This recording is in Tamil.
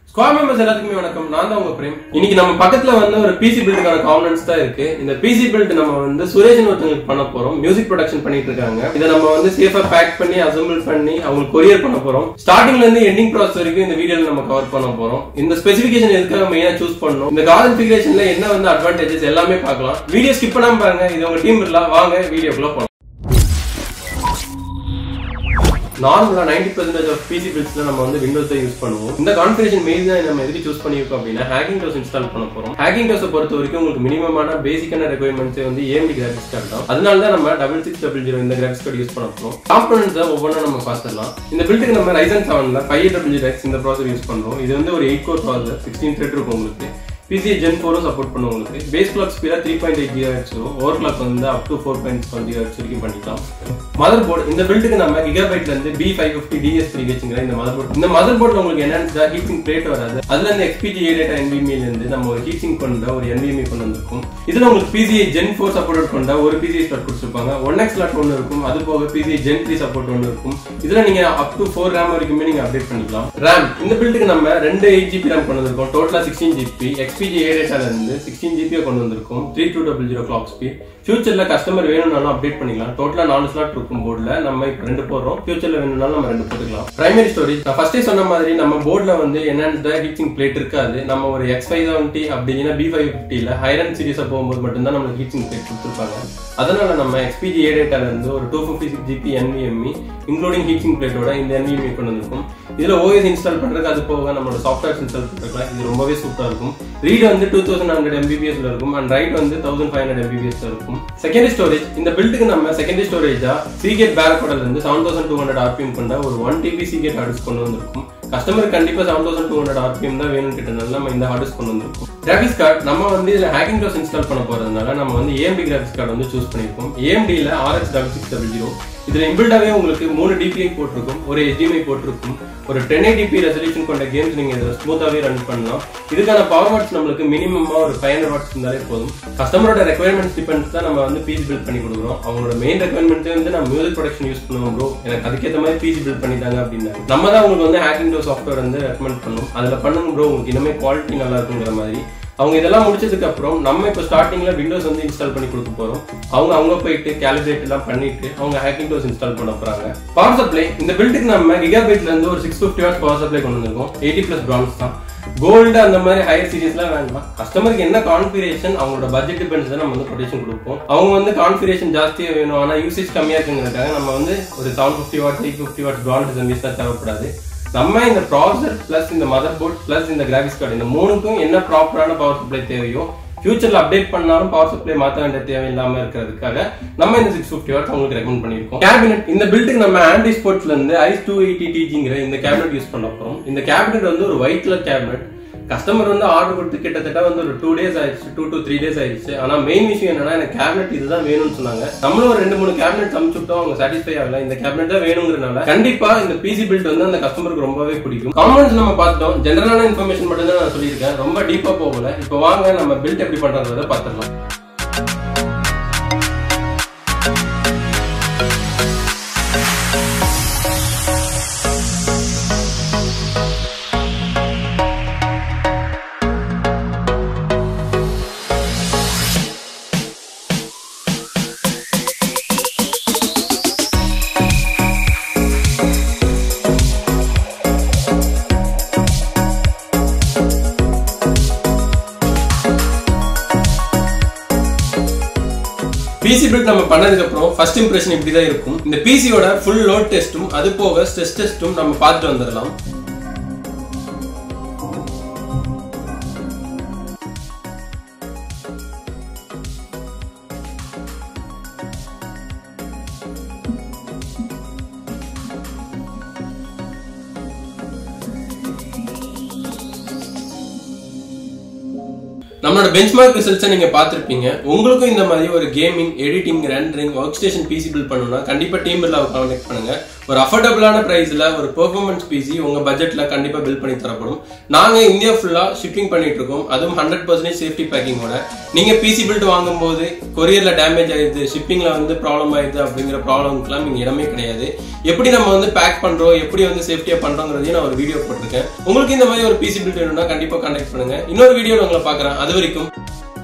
ஸ்குவாட் மெம்பர்ஸ் எல்லாத்துக்குமே வணக்கம் நான் தான் உங்க பிரேம் இன்னைக்கு நம்ம பக்கத்துல வந்து ஒரு பிசி பில்டுக்கான காம்பனன்ஸ் தான் இருக்கு இந்த பிசி பில்ட் நம்ம வந்து சுரேஷன் ஒருத்தங்களுக்கு பண்ண போறோம் மியூசிக் ப்ரொடக்ஷன் பண்ணிட்டு இருக்காங்க இதை நம்ம வந்து சேஃபா பேக் பண்ணி அசம்பிள் பண்ணி அவங்களுக்கு கொரியர் பண்ண போறோம் ஸ்டார்டிங்ல இருந்து எண்டிங் ப்ராசஸ் வரைக்கும் இந்த வீடியோல நம்ம கவர் பண்ண போறோம் இந்த ஸ்பெசிபிகேஷன் எதுக்காக மெயினா சூஸ் பண்ணணும் இந்த கான்ஃபிகரேஷன்ல என்ன வந்து அட்வான்டேஜஸ் எல்லாமே பார்க்கலாம் வீடியோ ஸ்கிப் பண்ணாம பாருங்க இது உங்க டீம் இல்ல வாங்க வீடியோக்குள்ள போலாம் நார்மலா நைன்டி பர்சன்டேஜ் ஆஃப் பிசி பில்ஸ்ல நம்ம வந்து விண்டோஸ் தான் யூஸ் பண்ணுவோம் இந்த கான்ஃபிகரேஷன் மெயின் தான் நம்ம எதுக்கு சூஸ் பண்ணியிருக்கோம் அப்படின்னா ஹேக்கிங் டோஸ் இன்ஸ்டால் பண்ண போறோம் ஹேக்கிங் டோஸை பொறுத்த வரைக்கும் உங்களுக்கு மினிமமான பேசிக்கான ரெக்குவயர்மெண்ட்ஸ் வந்து ஏஎம்டி கிராஃபிக்ஸ் கார்டு தான் அதனால தான் நம்ம டபுள் சிக்ஸ் டபுள் ஜீரோ இந்த கிராஃபிக்ஸ் கார்டு யூஸ் பண்ண போறோம் காம்பனன்ஸ் ஒவ்வொன்றா நம்ம பார்த்துடலாம் இந்த பில்டுக்கு நம்ம ரைசன் செவன்ல ஃபைவ் டபுள் ஜீரோ இந்த ப்ராசர் யூஸ் பண்றோம் இது வந்து ஒரு eight core processor sixteen thread இருக்கும் உங்களுக்கு பிசி ஜென் ஃபோரும் சப்போர்ட் பண்ணும் உங்களுக்கு பேஸ் கிளாக் ஸ்பீடா த்ரீ பாயிண்ட் எயிட் ஜிகா வரும் ஓவர் கிளாக் வந்து up to four point seven giga வரைக்கும் பண்ணிக்கலாம் மதர் போர்டு இந்த பில்டுக்கு நம்ம கிகாபைட்ல இருந்து B five fifty DS three வச்சுங்கிற இந்த மதர் போர்டு இந்த மதர் போர்ட்ல உங்களுக்கு என்னன்னு ஹீட்டிங் பிளேட் வராது அதுல இருந்து எக்ஸ்பிஜி ஏ டேட்டா NVMe ல இருந்து நம்ம ஒரு ஹீட்டிங் கொண்ட ஒரு NVMe கொண்டு வந்திருக்கும் இதுல உங்களுக்கு பிசிஐ ஜென் ஃபோர் சப்போர்ட் கொண்ட ஒரு பிசிஐ ஸ்லாட் கொடுத்துருப்பாங்க ஒன் எக்ஸ் ஸ்லாட் ஒன்று இருக்கும் அது போக பிசிஐ ஜென் த்ரீ சப்போர்ட் ஒன்று இருக்கும் இதுல நீங்க அப் டு ஃபோர் ரேம் வரைக்குமே நீங்க அப்டேட் பண்ணிக்கலாம் ரேம் இந்த பில்டுக்கு நம்ம ரெண்டு எயிட் ஜிபி ரேம் கொண்டு வந்திருக்கோம் டோட்டலா சிக்ஸ்டீன் ஜிபி எக்ஸ்பிஜி ஏ டேட்டால இருந்து சிக்ஸ்டீன் ஜிபியை கொண்டு வந்திருக்கோம் three two double zero clock speed ஃபியூச்சர்ல கஸ்டமர் வேணும்னாலும் அப்டேட் பண்ணிக்கலாம் டோட்டலா நாலு ஸ்லாட் இருக்கும் போர்டுல நம்ம இப்போ ரெண்டு போடுறோம் ஃபியூச்சர்ல வேணும்னாலும் நம்ம ரெண்டு போட்டுக்கலாம் பிரைமரி ஸ்டோரேஜ் நான் ஃபர்ஸ்டே சொன்ன மாதிரி நம்ம போர்டுல வந்து என்னென்ன ஹீட்டிங் பிளேட் இருக்காது நம்ம ஒரு எக்ஸ் ஃபைவ் செவன்டி அப்படின்னா பி ஃபைவ் ஃபிஃப்டியில் ஹைரன் சீரிஸை போகும்போது மட்டும்தான் நம்மளுக்கு ஹீட்டிங் பிளேட் கொடுத்துருப்பாங்க அதனால நம்ம எக்ஸ்பிஜி ஏ டேட்டால இருந்து ஒரு two fifty six GB NVMe including heating பிளேட்டோட இந்த NVMe கொண்டு வந்திருக்கும் இதுல ஓஎஸ் இன்ஸ்டால் பண்றதுக்கு அது போக நம்மளோட சாஃப்ட்வேர்ஸ் இன்ஸ்டால் பண்றதுலாம் இது ரொம்பவே சூப்பரா இருக்கும் ரீட் வந்து டூ தௌசண்ட் ஹண்ட்ரட் எம்பிபிஎஸ்ல இருக்கும் அண்ட் ரைட் வந்து தௌசண்ட் ஃபைவ் ஹண்ட்ரட் எம்பிபிஎஸ்ல இருக்கும் செகண்டரி ஸ்டோரேஜ் இந்த பில்டுக்கு நம்ம செகண்டரி ஸ்டோரேஜா சீகேட் பேரக்கோடல இருந்து seven thousand two hundred RPM கொண்ட ஒரு ஒன் டிபி சீகேட் ஹார்டிஸ் கொண்டு வந்திருக்கும் கஸ்டமர் கண்டிப்பா seven thousand two hundred RPM தான் வேணும் கிட்டனால நம்ம இந்த ஹார்டிஸ் கொண்டு வந்திருக்கோம் கிராஃபிக்ஸ் கார்டு நம்ம வந்து இதுல ஹேக்கிங் டோஸ் இன்ஸ்டால் பண்ண போறதுனால நம்ம வந்து ஏஎம்டி கிராஃபிக்ஸ் கார்டு வந்து சூஸ் பண்ணிருக்கோம் ஏஎம்டியில் RX double six double zero இதுல இன்பில்டாவே உங்களுக்கு மூணு டிபிஐ போட்டிருக்கும் ஒரு HDMI போட்டிருக்கும் ஒரு டென் டிபி ரெசல்யூஷன் கொண்ட கேம்ஸ் நீங்க இதை ஸ்மூத்தாவே ரன் பண்ணலாம் இதுக்கான பவர் வாட்ஸ் நம்மளுக்கு மினிமமா ஒரு ஃபைவ் ஹண்ட்ரட் வாட்ஸ் இருந்தாலே போதும் கஸ்டமரோட ரெக்குவயர்மெண்ட்ஸ் டிபெண்ட்ஸ் தான் நம்ம வந்து பிசி பில்ட் பண்ணி கொடுக்குறோம் அவங்களோட மெயின் ரெக்குவயர்மெண்ட்ஸே வந்து நான் மியூசிக் ப்ரொடக்ஷன் யூஸ் பண்ணுவோம் ப்ரோ எனக்கு அதுக்கேற்ற மாதிரி பிசி பில்ட் பண்ணிட்டாங்க அப்படின்னா நம்ம தான் உங்களுக்கு வந்து ஹேக்கிங் டோ சாஃப்ட்வேர் வந்து ரெக்கமெண்ட் பண்ணும் அதுல பண்ணுங்க ப்ரோ உங்களுக்கு இன்னுமே குவாலிட்டி நல்லா இருக்குங்கிற மாதிரி அவங்க இதெல்லாம் முடிச்சதுக்கு அப்புறம் நம்ம இப்போ ஸ்டார்டிங்ல விண்டோஸ் வந்து இன்ஸ்டால் பண்ணி கொடுக்க போறோம் அவங்க அவங்க போயிட்டு கேலிபிரேட் எல்லாம் பண்ணிட்டு அவங்க ஹேக்கிங் டோஸ் இன்ஸ்டால் பண்ண போறாங்க பவர் சப்ளை இந்த பில்டுக்கு நம்ம கிகாபைட்ல இருந்து ஒரு six fifty watts power supply கொண்டு வந்திருக்கோம் எயிட்டி பிளஸ் பிரான்ஸ் தான் கோல்டு அந்த மாதிரி ஹையர் சீரிஸ்லாம் வேண்டாம் கஸ்டமருக்கு என்ன கான்ஃபிகரேஷன் அவங்களோட பட்ஜெட் டிபெண்ட்ஸ் தான் நம்ம வந்து கொட்டேஷன் கொடுப்போம் அவங்க வந்து கான்ஃபிகரேஷன் ஜாஸ்தியா வேணும் ஆனா யூசேஜ் கம்மியா இருக்குங்கிறதுக்காக நம்ம வந்து ஒரு seven fifty watts eight fifty watts brand service தான் தேவைப்படாது நம்ம இந்த ப்ராசர் பிளஸ் இந்த மதர் போர்ட் பிளஸ் இந்த கிராஃபிக்ஸ் கார்டு இந்த மூணுக்கும் என்ன ப்ராப்பரான பவர் சப்ளை தேவையோ ஃபியூச்சர்ல அப்டேட் பண்ணாலும் பவர் சப்ளை மாத்த வேண்டிய தேவை இல்லாம இருக்கிறதுக்காக நம்ம இந்த சிக்ஸ் ஃபிஃப்டி வாட்ஸ் உங்களுக்கு ரெக்கமெண்ட் பண்ணிருக்கோம் கேபினெட் இந்த பில்டுக்கு நம்ம ஆண்டி ஸ்போர்ட்ஸ்ல இருந்து ஐஸ் டூ எயிட்டி டிஜிங்கிற இந்த கேபினெட் யூஸ் பண்ண போறோம் இந்த கேபினெட் வந்து ஒரு ஒயிட் கலர் கேபினெட் கஸ்டமர் வந்து ஆர்டர் கொடுத்து கிட்டத்தட்ட வந்து ஒரு டூ டேஸ் ஆயிடுச்சு டூ டு த்ரீ டேஸ் ஆயிடுச்சு ஆனா மெயின் விஷயம் என்னன்னா எனக்கு கேபினெட் இதுதான் வேணும்னு சொன்னாங்க நம்மளும் ஒரு ரெண்டு மூணு கேபினெட் அனுப்பிச்சுட்டோம் அவங்க சாட்டிஸ்ஃபை ஆகல இந்த கேபினெட் தான் வேணுங்கிறனால கண்டிப்பா இந்த பிசி பில்ட் வந்து அந்த கஸ்டமருக்கு ரொம்பவே பிடிக்கும் காம்பனன்ஸ் நம்ம பார்த்துட்டோம் ஜெனரலான இன்ஃபர்மேஷன் மட்டும் தான் நான் சொல்லியிருக்கேன் ரொம்ப டீப்பா போகல இப்போ வாங்க நம்ம பில்ட் எப்படி பண்றதை பார்த்துடலாம் பிசி பில்ட் நம்ம பண்ணதுக்கு அப்புறம் ஃபர்ஸ்ட் இம்ப்ரெஷன் இப்படி தான் இருக்கும் இந்த பிசியோட ஃபுல் லோட் டெஸ்ட்டும் அது போக ஸ்ட்ரெஸ் டெஸ்ட்டும் நம்ம பார்த்துட்டு வந்துடலாம் நம்மளோட பெஞ்ச்மார்க் ரிசல்ட்ஸை நீங்க பார்த்திருப்பீங்க உங்களுக்கும் இந்த மாதிரி ஒரு gaming editing rendering workstation PC build பண்ணணும்னா கண்டிப்பா டீம் பில்லாவை கான்டாக்ட் பண்ணுங்க ஒரு அஃபோர்டபுளான பிரைஸ்ல ஒரு பெர்ஃபார்மன்ஸ் பிசி உங்க பட்ஜெட்ல கண்டிப்பா பில் பண்ணி தரப்படும் நாங்க இந்தியா ஃபுல்லா ஷிப்பிங் பண்ணிட்டு இருக்கோம் அதுவும் ஹண்ட்ரட் பர்சன்டேஜ் சேஃப்டி பேக்கிங்கோட நீங்க பிசி பில்ட் வாங்கும்போது கொரியர்ல டேமேஜ் ஆயிடுது ஷிப்பிங்ல வந்து ப்ராப்ளம் ஆயிடுது அப்படிங்கிற ப்ராப்ளம்க்குலாம் இங்க இடமே கிடையாது எப்படி நம்ம வந்து பேக் பண்றோம் எப்படி வந்து சேஃப்டியா பண்றோங்கிறதையும் நான் ஒரு வீடியோ போட்டிருக்கேன் உங்களுக்கு இந்த மாதிரி ஒரு பிசி பில்ட் வேணும்னா கண்டிப்பா கான்டாக்ட் பண்ணுங்க இன்னொரு வீடியோல உங்களை பார்க்கறேன் அது வரைக்கும்